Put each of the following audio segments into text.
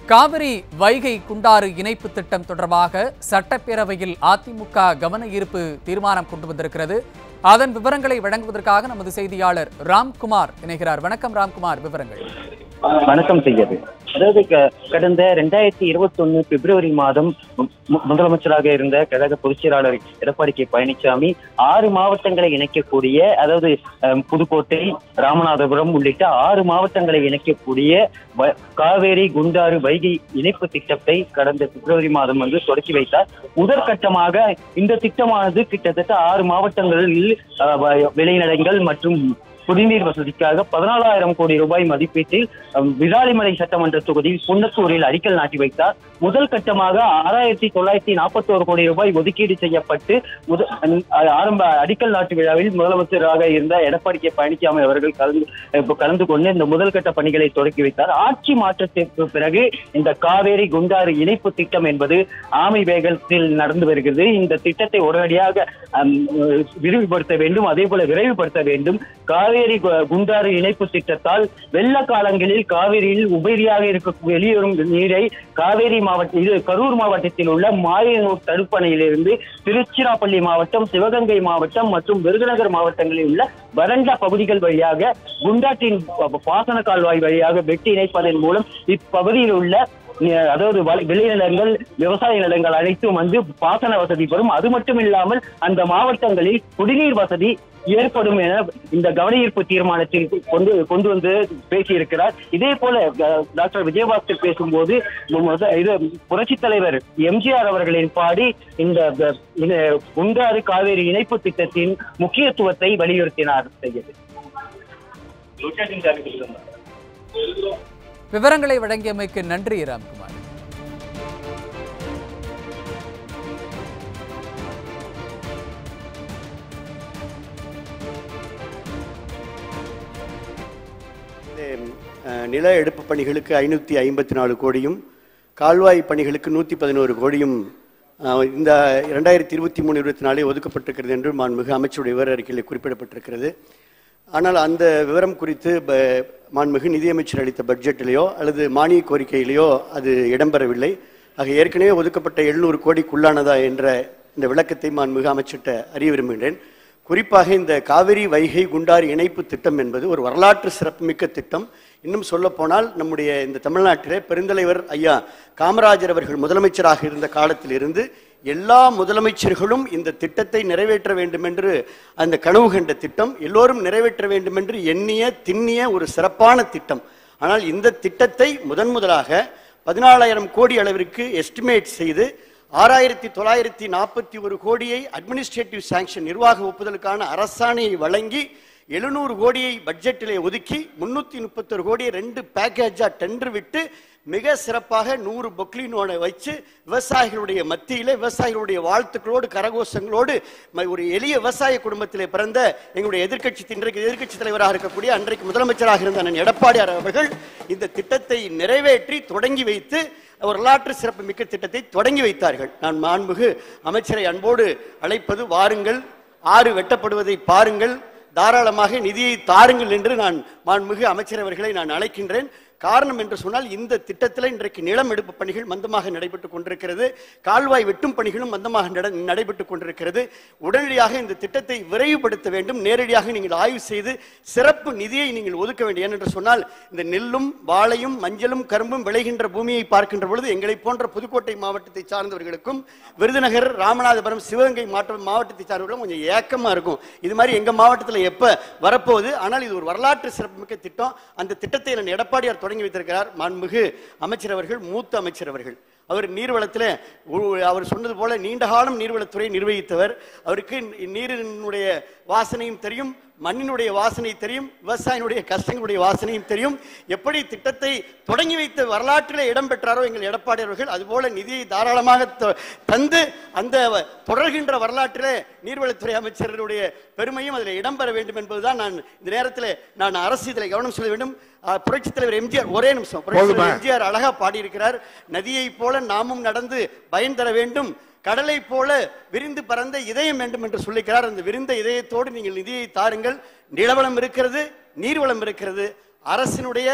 காவிரி வைகை குண்டாறு இணைப்பு திட்டம் தொடர்பாக சட்டப்பேரவையில் அதிமுக கவன ஈர்ப்பு தீர்மானம் கொண்டு வந்திருக்கிறது அதன் விவரங்களை வழங்குவதற்காக நமது செய்தியாளர் ராம்குமார் இணைகிறார் வணக்கம் ராம்குமார் விவரங்கள் வணக்கம் செய்யது அதாவது க- கடந்த ரெண்டாயிரத்தி இருபத்தி ஒன்னு பிப்ரவரி மாதம் மு- மு- முதலமைச்சராக இருந்த கழக பொதுச் செயலாளர் எடப்பாடி கே பழனிசாமி ஆறு மாவட்டங்களை இணைக்கக்கூடிய அதாவது அஹ், புதுக்கோட்டை ராமநாதபுரம் உள்ளிட்ட ஆறு மாவட்டங்களை இணைக்கக்கூடிய வ- காவேரி குண்டாறு வைகை இணைப்பு திட்டத்தை கடந்த பிப்ரவரி மாதம் வந்து தொடக்கி வைத்தார் முதற்கட்டமாக இந்த திட்டமானது கிட்டத்தட்ட ஆறு மாவட்டங்களில் அஹ், வ- விளைநிலங்கள் மற்றும் குடிநீர் வசதிக்காக பதினாலாயிரம் கோடி ரூபாய் மதிப்பீட்டில் அஹ், விராலிமலை சட்டமன்ற தொகுதியில் குன்னத்தூரில் அடிக்கல் நாட்டி வைத்தார் முதல் கட்டமாக ஆறாயிரத்தி தொள்ளாயிரத்தி நாற்பத்தோரு கோடி ரூபாய் ஒதுக்கீடு செய்யப்பட்டு முத- அஹ், ஆரம்ப அடிக்கல் நாட்டு விழாவில் முதலமைச்சராக இருந்த எடப்பாடி கே பழனிசாமி அவர்கள் கலந்து இப்ப கலந்து கொண்டு இந்த முதல் கட்ட பணிகளை தொடக்கி வைத்தார் ஆட்சி மாற்றத்திற்கு பிறகு இந்த காவேரி குண்டாறு இணைப்பு திட்டம் என்பது ஆமை வேகத்தில் நடந்து வருகிறது இந்த திட்டத்தை உடனடியாக அம், விரிவுபடுத்த வேண்டும் அதே போல விரைவுபடுத்த வேண்டும் காவேரி கு- குண்டாறு இணைப்பு திட்டத்தால் வெள்ள காலங்களில் காவேரியில் உபரியாக இருக்க வெளியேறும் நீரை காவேரி மாவட்ட இது கரூர் மாவட்டத்தில் உள்ள மாயனூர் தடுப்பணையிலிருந்து திருச்சிராப்பள்ளி மாவட்டம் சிவகங்கை மாவட்டம் மற்றும் விருதுநகர் மாவட்டங்களில் உள்ள வறண்ட பகுதிகள் வழியாக குண்டாற்றின் ப- பாசன கால்வாய் வழியாக வெட்டி இணைப்பதன் மூலம் இப்பகுதியில் உள்ள அஹ், அதாவது வள- விளைநிலங்கள் விவசாய நிலங்கள் அனைத்தும் வந்து பாசன வசதி பெறும் அது மட்டும் இல்லாமல் அந்த மாவட்டங்களில் குடிநீர் வசதி ஏற்படும் என இந்த கவனஈர்ப்பு தீர்மானத்தில் கொண்டு கொண்டு வந்து பேசியிருக்கிறார் இதே போல அஹ், டாக்டர் விஜயபாஸ்கர் பேசும்போது முத- இது புரட்சித் தலைவர் எம்ஜிஆர் அவர்களின் பாடி இந்த இந்த- இந்த குண்டாறு காவேரி இணைப்பு திட்டத்தின் முக்கியத்துவத்தை வலியுறுத்தினார் செய்யது விவரங்களை வழங்கியமைக்கு நன்றி ராம்குமார் இந்த, அஹ், நில எடுப்பு பணிகளுக்கு ஐநூற்றி ஐம்பத்தி நாலு கோடியும் கால்வாய் பணிகளுக்கு நூற்றி பதினோரு கோடியும் அஹ், இந்த ரெண்டாயிரத்தி இருபத்தி மூணு இருபத்தி நாலில் ஒதுக்கப்பட்டிருக்கிறது என்று மாண்புமிகு அமைச்சருடைய விவர அறிக்கையில் குறிப்பிடப்பட்டிருக்கிறது ஆனால் அந்த விவரம் குறித்து ப- மாண்புமிகு நிதியமைச்சர் அளித்த பட்ஜெட்டிலேயோ அல்லது மானிய கோரிக்கையிலேயோ அது இடம்பெறவில்லை ஆக ஏற்கனவே ஒதுக்கப்பட்ட எழுநூறு கோடிக்குள்ளானதா என்ற இந்த விளக்கத்தை மாண்புமிகு அமைச்சர்கிட்ட அறிய விரும்புகிறேன் குறிப்பாக இந்த காவிரி வைகை குண்டாறு இணைப்பு திட்டம் என்பது ஒரு வரலாற்று சிறப்புமிக்க திட்டம் இன்னும் சொல்ல போனால் நம்முடைய இந்த தமிழ்நாட்டிலே பெருந்தலைவர் ஐயா காமராஜர் அவர்கள் முதலமைச்சராக இருந்த காலத்திலிருந்து எல்லா முதலமைச்சர்களும் இந்த திட்டத்தை நிறைவேற்ற வேண்டும் என்று அந்த கனவு கண்ட திட்டம் எல்லோரும் நிறைவேற்ற வேண்டும் என்று எண்ணிய திண்ணிய ஒரு சிறப்பான திட்டம் ஆனால் இந்த திட்டத்தை முதன் முதலாக பதினாலாயிரம் கோடி அளவிற்கு எஸ்டிமேட் செய்து ஆறாயிரத்தி தொள்ளாயிரத்தி நாற்பத்தி ஒரு கோடியை அட்மினிஸ்ட்ரேட்டிவ் சாங்ஷன் நிர்வாக ஒப்புதலுக்கான அரசாணையை வழங்கி எழுநூறு கோடியை பட்ஜெட்டிலே ஒதுக்கி முன்னூத்தி முப்பத்தொரு கோடியை ரெண்டு பேக்கேஜா டெண்டர் விட்டு மிக சிறப்பாக நூறு பொக்லினோட வச்சு விவசாயிகளுடைய மத்தியிலே விவசாயிகளுடைய வாழ்த்துக்களோடு கரகோஷங்களோடு ம- ஒரு எளிய விவசாய குடும்பத்திலே பிறந்த எங்களுடைய எதிர்க்கட்சி இன்றைக்கு எதிர்க்கட்சி தலைவராக இருக்கக்கூடிய அன்றைக்கு முதலமைச்சராக இருந்த அண்ணன் எடப்பாடியார் அவர்கள் இந்த திட்டத்தை நிறைவேற்றி தொடங்கி வைத்து ஒரு வரலாற்று சிறப்பு மிக்க திட்டத்தை தொடங்கி வைத்தார்கள் நான் மாண்புகு அமைச்சரை அன்போடு அழைப்பது வாருங்கள் ஆறு வெட்டப்படுவதை பாருங்கள் தாராளமாக நிதியை தாருங்கள் என்று நான் மாண்புமிகு அமைச்சர் அவர்களை நான் அழைக்கின்றேன் காரணம் என்று சொன்னால் இந்த திட்டத்தில் இன்றைக்கு நிலம் எடுப்பு பணிகள் மந்தமாக நடைபெற்றுக் கொண்டிருக்கிறது கால்வாய் வெட்டும் பணிகளும் மந்தமாக நட- நடைபெற்றுக் கொண்டிருக்கிறது உடனடியாக இந்த திட்டத்தை விரைவுபடுத்த வேண்டும் நேரடியாக நீங்கள் ஆய்வு செய்து சிறப்பு நிதியை நீங்கள் ஒதுக்க வேண்டும் ஏனென்று சொன்னால் இந்த நெல்லும் வாழையும் மஞ்சளும் கரும்பும் விளைகின்ற பூமியை பார்க்கின்ற பொழுது எங்களை போன்ற புதுக்கோட்டை மாவட்டத்தை சார்ந்தவர்களுக்கும் விருதுநகர் ராமநாதபுரம் சிவகங்கை மாவட்ட மாவட்டத்தை சார்ந்தவர்களும் கொஞ்சம் ஏக்கமா இருக்கும் இது மாதிரி எங்க மாவட்டத்தில் எப்ப வரப்போகுது ஆனால் இது ஒரு வரலாற்று சிறப்புமிக்க திட்டம் அந்த திட்டத்தை நான் எடப்பாடியார் தொடங்கி வைத்திருக்கிறார் மாண்புமிகு அமைச்சர் அவர்கள் மூத்த அமைச்சர் அவர்கள் அவர் நீர்வளத்தில் உ- அவர் சொன்னது போல நீண்ட காலம் நீர்வளத்துறை நிர்வகித்தவர் அவருக்கு நீரினுடைய வாசனையும் தெரியும் மண்ணினுடைய வாசனை தெரியும் விவசாயினுடைய கஷ்டங்களுடைய வாசனையும் தெரியும் எப்படி திட்டத்தை தொடங்கி வைத்த வரலாற்றிலே இடம் பெற்றாரோ எங்கள் எடப்பாடி அவர்கள் அதுபோல நிதியை தாராளமாக த- தந்து அந்த வ- தொடர்கின்ற வரலாற்றிலே நீர்வளத்துறை அமைச்சருடைய பெருமையும் அதில் இடம்பெற வேண்டும் என்பதுதான் நான் இந்த நேரத்தில் நான் அரசு இதில் கவனம் செலுத்த வேண்டும் அஹ், புரட்சித் தலைவர் எம்ஜிஆர் ஒரே நிமிஷம் புரட்சித் தலைவர் எம்ஜிஆர் அழகா பாடியிருக்கிறார் நதியைப் போல நாமும் நடந்து பயன் தர வேண்டும் கடலை போல விரிந்து பறந்த இதயம் வேண்டும் என்று சொல்லிக்கிறார் அந்த விரிந்த இதயத்தோடு நீங்கள் நிதியை தாருங்கள் நிலவளம் இருக்கிறது நீர்வளம் இருக்கிறது அரசினுடைய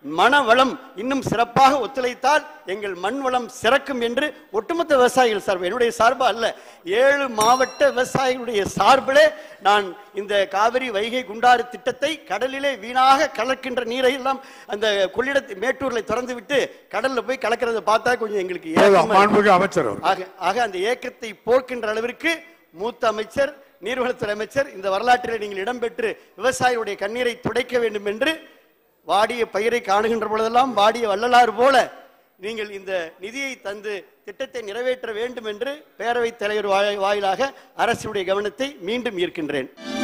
மன வளம் இன்னும் சிறப்பாக ஒத்துழைத்தால் எங்கள் மண் வளம் சிறக்கும் என்று ஒட்டுமொத்த விவசாயிகள் சார்பு என்னுடைய சார்பா அல்ல ஏழு மாவட்ட விவசாயிகளுடைய சார்பிலே நான் இந்த காவிரி வைகை குண்டாறு திட்டத்தை கடலிலே வீணாக கலக்கின்ற நீரை எல்லாம் அந்த கொள்ளிடத்தை மேட்டூர்ல திறந்து விட்டு கடல்ல போய் கலக்கிறத பார்த்தா கொஞ்சம் எங்களுக்கு ஏக்கமா இருக்கு. மாண்புமிகு அமைச்சர் அவர் ஆக ஆக அந்த ஏக்கத்தை போக்கின்ற அளவிற்கு மூத்த அமைச்சர் நீர்வளத்துறை அமைச்சர் இந்த வரலாற்றில் நீங்கள் இடம்பெற்று விவசாயிகளுடைய கண்ணீரை துடைக்க வேண்டும் என்று வாடிய பயிரை காணுகின்ற பொழுதெல்லாம் வாடிய வள்ளலார் போல நீங்கள் இந்த நிதியை தந்து திட்டத்தை நிறைவேற்ற வேண்டும் என்று பேரவைத் தலைவர் வாய்- வாயிலாக அரசுடைய கவனத்தை மீண்டும் ஈர்க்கின்றேன்